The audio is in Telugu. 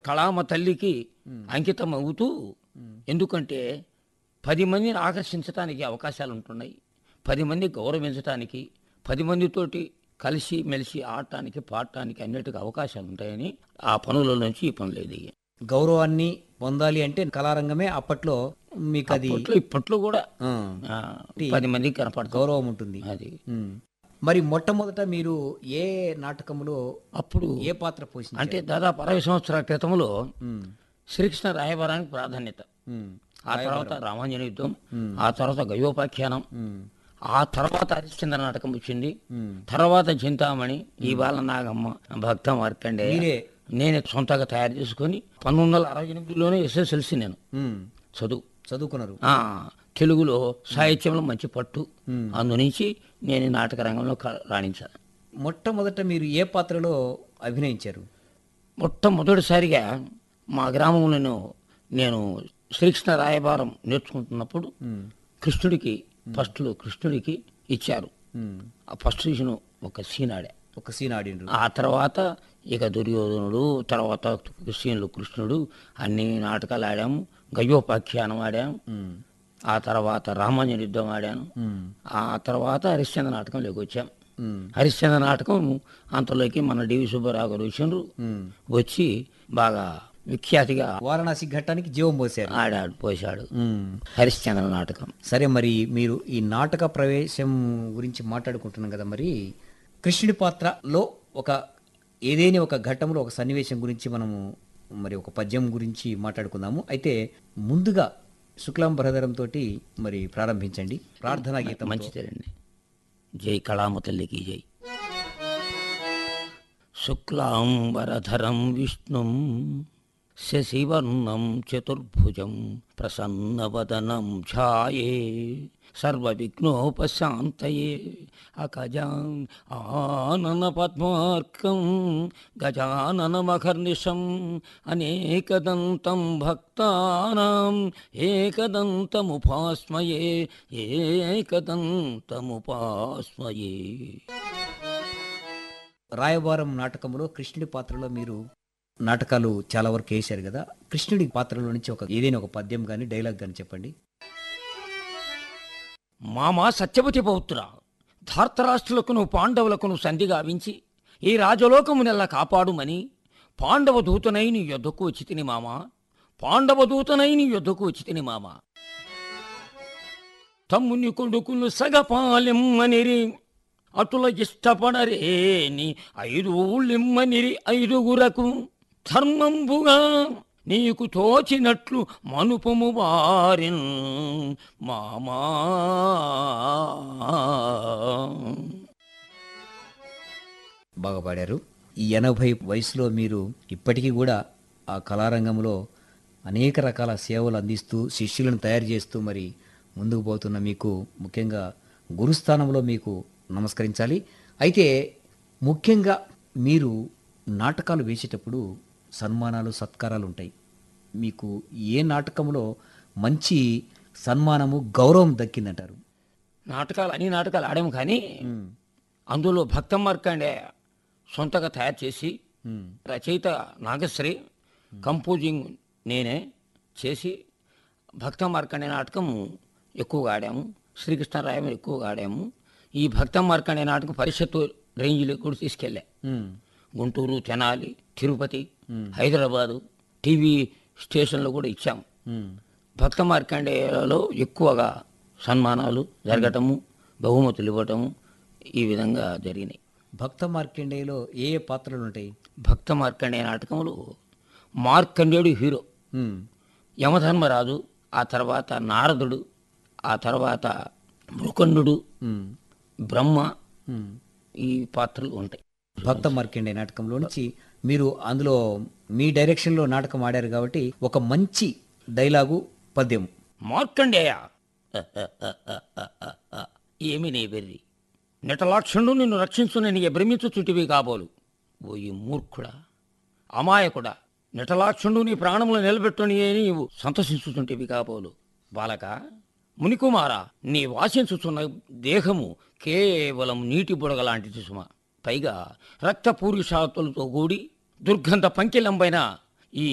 కళామ తల్లికి అంకితం అవుతూ ఎందుకంటే పది మందిని ఆకర్షించడానికి అవకాశాలు ఉంటున్నాయి పది మంది గౌరవించడానికి పది మందితోటి కలిసి మెలిసి ఆడటానికి పాడటానికి అన్నిటికీ అవకాశాలు ఉంటాయని ఆ పనుల నుంచి ఈ పనులు ఎదిగాయి గౌరవాన్ని పొందాలి అంటే కళారంగమే అప్పట్లో మీకు అది అప్పట్లో ఇప్పట్లో కూడా ఆ, ఆ, పది మందికి కనపడతాం గౌరవం ఉంటుంది అది ఉమ్. మరి మొట్టమొదట మీరు ఏ నాటకంలో అప్పుడు ఏ పాత్ర పోషించారు అంటే దాదాపు అరవై సంవత్సరాల క్రితంలో ఉమ్, శ్రీకృష్ణ రాయబారానికి ప్రాధాన్యత ఉమ్, ఆ తర్వాత రామాంజన యుద్ధం ఆ తర్వాత గయోపాఖ్యానం ఉమ్, ఆ తర్వాత హరిశ్చంద్ర నాటకం వచ్చింది ఉమ్. తర్వాత చింతామణి ఈ బాల నాగమ్మ భక్త మార్కండే మీరే నేనే సొంతగా తయారు చేసుకొని పంతొమ్మిది వందల అరవై ఎనిమిదిలోనే ఎస్ఎస్ఎల్సి నేను ఉమ్, చదువు చదువుకున్నారు ఆ, తెలుగులో సాహిత్యంలో మంచి పట్టు అందు నుంచి నేను ఈ నాటక రంగంలో క- రాణించాను మొట్టమొదట మీరు ఏ పాత్రలో అభినయించారు మొట్టమొదటిసారిగా మా గ్రామంలో నేను శ్రీకృష్ణ రాయబారం నేర్చుకుంటున్నప్పుడు కృష్ణుడికి ఫస్ట్లో కృష్ణుడికి ఇచ్చారు ఉమ్, ఆ ఫస్ట్ సీజన్ ఒక సీన్ ఆడా ఒక సీన్ ఆడిండ్రు ఆ తర్వాత ఇక దుర్యోధనుడు తర్వాత సీన్లు కృష్ణుడు అన్ని నాటకాలు ఆడాము గయోపాఖ్యానం ఆడాము ఉమ్, ఆ తర్వాత రామాంజన యుద్ధం ఆడాను ఉమ్, ఆ తర్వాత హరిశ్చంద్ర నాటకంలోకి వచ్చాం ఉమ్, హరిశ్చంద్ర నాటకం అంతలోకి మన డివి సుబ్బారావు గారు వచ్చిండ్రు ఉమ్. వచ్చి బాగా విఖ్యాతిగా వారణాసి ఘట్టానికి జీవం పోసారు ఆడాడు పోసాడు ఉమ్. హరిశ్చంద్ర నాటకం సరే మరి మీరు ఈ నాటక ప్రవేశం గురించి మాట్లాడుకుంటున్నాం కదా మరి కృష్ణుడి పాత్రలో ఒక ఏదైనా ఒక ఘట్టంలో ఒక సన్నివేశం గురించి మనము మరి ఒక పద్యం గురించి మాట్లాడుకుందాము అయితే ముందుగా శుక్లాం భరధరం తోటి మరి ప్రారంభించండి ప్రార్థనా గీతం మంచిదేనండి జై కళామ తల్లికి జై శుక్లాంబరధరం విష్ణుం శశివర్ణం చతుర్భుజం ప్రసన్నవదనం ఛాయే సర్వవిఘ్నోపశాంతయే అకజాం ఆనన పద్మార్కం గజాననమఖర్నిశం అనేకదంతం భక్తానాం ఏకదంతముపాస్మయే ఏకదంతముపాస్మయే రాయబారం నాటకంలో కృష్ణుడి పాత్రలో మీరు నాటకాలు చాలా వరకు వేశారు కదా కృష్ణుడి పాత్రలో నుంచి ఒక ఏదైనా ఒక పద్యం కానీ డైలాగ్ కానీ చెప్పండి మామా సత్యవతి పౌత్ర ధార్తరాష్ట్రులకును పాండవులకును సంధి గావించి ఈ రాజలోకము నెల్ల కాపాడుమని పాండవ దూతనై నీ యొద్దకు వచ్చి తిని మామ పాండవ దూతనై నీ యొద్దకు వచ్చి తిని మామ తమ్ముని కొడుకును సగపాలెమ్మనిరి అటుల ఇష్టపడరేని ఐదు ఊళ్ళిమ్మనిరి ఐదుగురకు ధర్మంబుగా నీకు తోచినట్లు మనుపము వారిన్ మామా బాగా పాడారు ఈ ఎనభై వయసులో మీరు ఇప్పటికీ కూడా ఆ కళారంగంలో అనేక రకాల సేవలు అందిస్తూ శిష్యులను తయారు చేస్తూ మరి ముందుకు పోతున్న మీకు ముఖ్యంగా గురుస్థానంలో మీకు నమస్కరించాలి అయితే ముఖ్యంగా మీరు నాటకాలు వేసేటప్పుడు సన్మానాలు సత్కారాలు ఉంటాయి మీకు ఏ నాటకంలో మంచి సన్మానము గౌరవం దక్కిందంటారు నాటకాలు అన్ని నాటకాలు ఆడాము కానీ అందులో భక్త మార్కండే సొంతగా తయారు చేసి రచయిత నాగశ్రీ కంపోజింగ్ నేనే చేసి భక్త మార్కండే నాటకం ఎక్కువగా ఆడాము శ్రీకృష్ణరాయం ఎక్కువగా ఆడాము ఈ భక్త మార్కండే నాటకం పరిషత్తు రేంజ్లో కూడా తీసుకెళ్ళా మ్మ్. గుంటూరు తెనాలి తిరుపతి హైదరాబాదు టీవీ స్టేషన్లో కూడా ఇచ్చాము మ్మ్. భక్త మార్కండేయలో ఎక్కువగా సన్మానాలు జరగటము బహుమతులు ఇవ్వటము ఈ విధంగా జరిగినాయి భక్త మార్కండేయలో ఏ ఏ పాత్రలు ఉంటాయి భక్త మార్కండేయ నాటకంలో మార్కండేయుడు హీరో మ్మ్. యమధర్మరాజు ఆ తర్వాత నారదుడు ఆ తర్వాత మృకండు మ్మ్. బ్రహ్మ మ్మ్. ఈ పాత్రలు ఉంటాయి భక్త మార్కండే నాటకంలో నుంచి మీరు అందులో మీ డైరెక్షన్లో నాటకం ఆడారు కాబట్టి ఒక మంచి డైలాగు పద్యం మార్కండేయ ఏమి నీ వెర్రి నిటలాక్షుడు నిన్ను రక్షించుని నీ భ్రమించుచుటివి కాబోలు ఓ ఈ మూర్ఖుడా అమాయకుడా నిటలాక్షుడు నీ ప్రాణములు నిలబెట్టుని నీవు సంతసించుచుంటివి కాబోలు బాలక మునికుమారా నీ వాసించుచున్న దేహము కేవలం నీటి బుడగ లాంటిది సుమ పైగా రక్త పూరుషాతులతో కూడి దుర్గంధ పంకిలంబైన